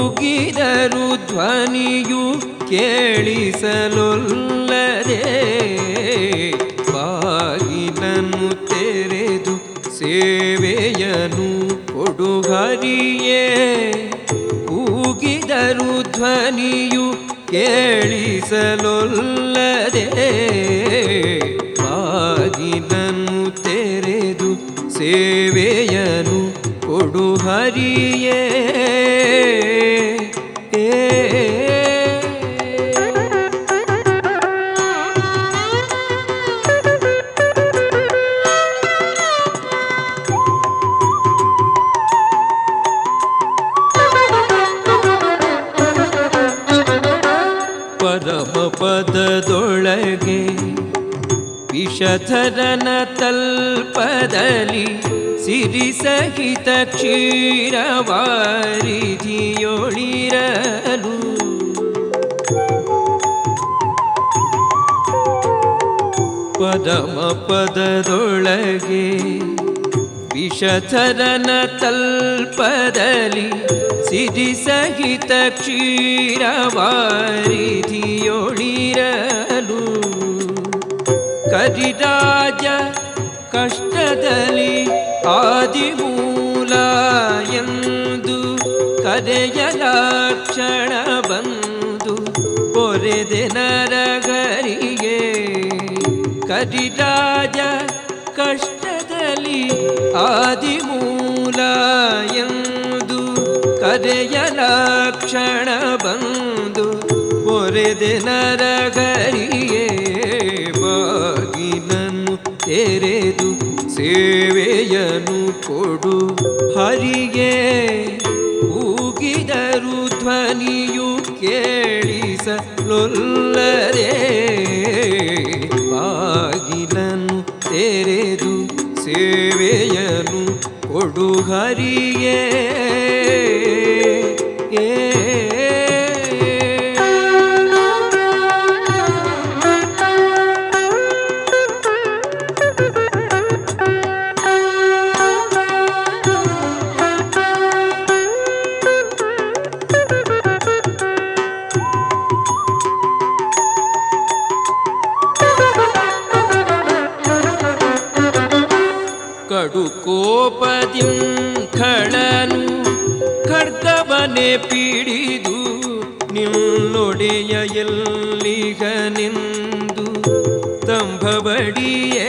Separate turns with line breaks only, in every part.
ಕೂಗಿದರು ಧ್ವನಿಯು ಕೇಳಿಸಲೊಲ್ಲದೆ ಬಾಗಿಲನ್ನು ತೆರೆದು ಸೇವೆಯನು ಕೊಡು ಹರಿಯೇ ಕೂಗಿದರು ಧ್ವನಿಯು ಕೇಳಿಸಲೊಲ್ಲದೆ ಬಾಗಿಲನ್ನು ತೆರೆದು ಸೇವೆಯನು ಕೊಡು ಹರಿಯೇ ಪರಮ ಪದದೊಳಗೆ ವಿಷಧರನ ತಲ್ಪದಲ್ಲಿ ಸಿರಿ ಸಹಿತ ಕ್ಷೀರವಾರಿಧಿಯೊಳಿರಲು ಪರಮ ಪದದೊಳಗೆ ವಿಷಧರನ ತಲ್ಪದಲ್ಲಿ ಸಿರಿ ಸಹಿತ ಕ್ಷೀರವಾರಿಧಿಯೊಳಿರಲು ಕರಿರಾಜ ಕಷ್ಟದಲ್ಲಿ ಆದಿಮೂಲ ಎಂದು ಕರೆಯಲಾಕ್ಷಣ ಬಂದು ಪೊರೆದೆ ನರಗರಿಗೆ ಕರಿರಾಜ ಕಷ್ಟದಲ್ಲಿ ಆದಿಮೂಲ ಎಂದು ಕರೆಯಲಾಕ್ಷಣ ಬಂದು ಪೊರೆದೆ ನರಗರಿಯೇ ಬಾಗಿಲನ್ನು ತೆರೆದು ಸೇವೆಯನು ಕೊಡು ಹರಿಗೆ ಕೂಗಿದರು ಧ್ವನಿಯು ಕೇಳಿಸಲೊಲ್ಲದೆ ಬಾಗಿಲನ್ನು ತೆರೆದು ಸೇವೆಯನು ಕೊಡು ಹರಿಯೇ ಕಡು ಕೋಪದಿಂ ಖಳನು ಖಡ್ಗವನೆ ಪಿಡಿದು ನಿನ್ನೊಡೆಯ ಎಲ್ಲಿಗ ನಿಂದು ತಂಭಬಡಿಯೇ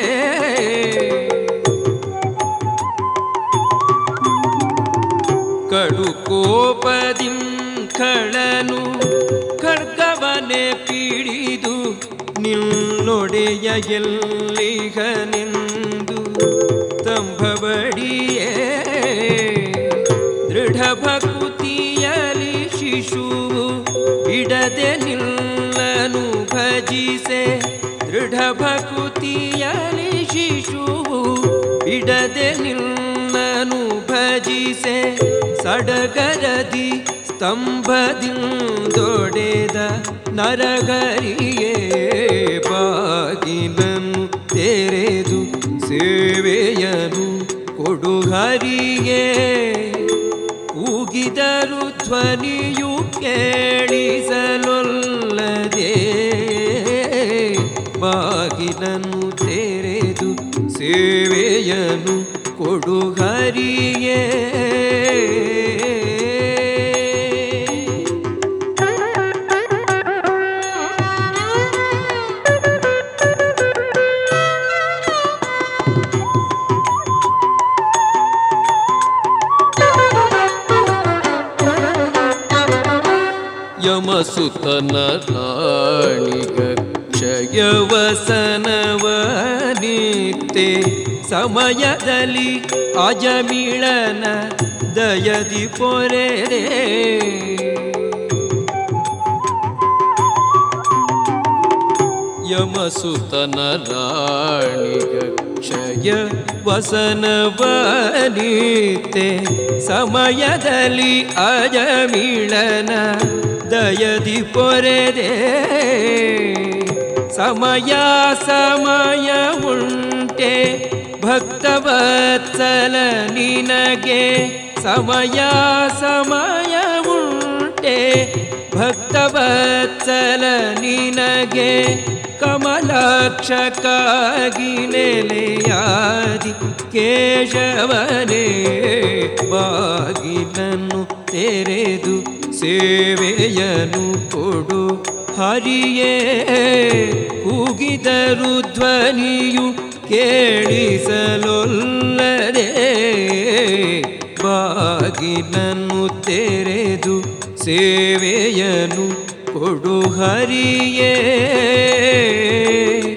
ಕಡು ಕೋಪದಿಂ ಖಳನು ಖಡ್ಗವನೆ ಪಿಡಿದು ನಿನ್ನೊಡೆಯ ಎಲ್ಲಿಗ ನಿಂದು ಸ್ತಂಭಬಡಿಯೇ ದೃಢ ಭಕುತಿಯಲಿ ಶಿಶುವು ಬಿಡದೆ ನಿಲ್ಲನು ಭಜಿಸೆ ದೃಢ ಭಕುತಿಯಲಿ ಶಿಶುವು ಬಿಡದೆ ನಿಲ್ಲನು ಭಜಿಸೆ ಸಡಗರದಿ ಸ್ತಂಭದಿಂದೊಡೆದ ನರಗರಿಯೇ ಬಾಗಿಲನ್ನು ತೆರೆದು ಸೇವೆಯನು ಕೊಡು ಹರಿಗೆ ಕೂಗಿದರು ಧ್ವನಿಯು ಕೇಳಿಸಲೊಲ್ಲದೆ ಬಾಗಿಲನ್ನು ತೆರೆದು ಸೇವೆಯನು ಕೊಡು ಹರಿಗೆ ಯಮಸುತನ ರಾಣಿಗ ಕ್ಷಯವಸನವ ನಿತ್ಯೆ ಸಮಯದಲ್ಲಿ ಅಜಮಿಳನ ದಯದಿ ಪೊರೆರೆ ಯಮಸುತನ ರಾಣಿಗ ಕ್ಷಯ ವಸನವನಿತೆ ಸಮಯದಲ್ಲಿ ಅಜಮಿಳನ ದಯದಿ ಪೊರೆದೆ ಸಮಯ ಸಮಯ ಉಂಟೆ ಭಕ್ತವತ್ಸಲ ನಿನಗೆ ಸಮಯ ಸಮಯ ಉಂಟೆ ಭಕ್ತವತ್ಸಲ ನಿನಗೆ ಕಮಲಾಕ್ಷಕ್ಕಾಗಿ ನೆಲೆಯಾದಿ ಕೇಶವನೇ ಬಾಗಿಲನ್ನು ತೆರೆದು ಸೇವೆಯನು ಕೊಡು ಹರಿಯೇ ಕೂಗಿದರು ಧ್ವನಿಯು ಕೇಳಿಸಲೊಲ್ಲದೆ ಬಾಗಿಲನ್ನು ತೆರೆದು ಸೇವೆಯನು ಕೊಡು ಹರಿಯೇ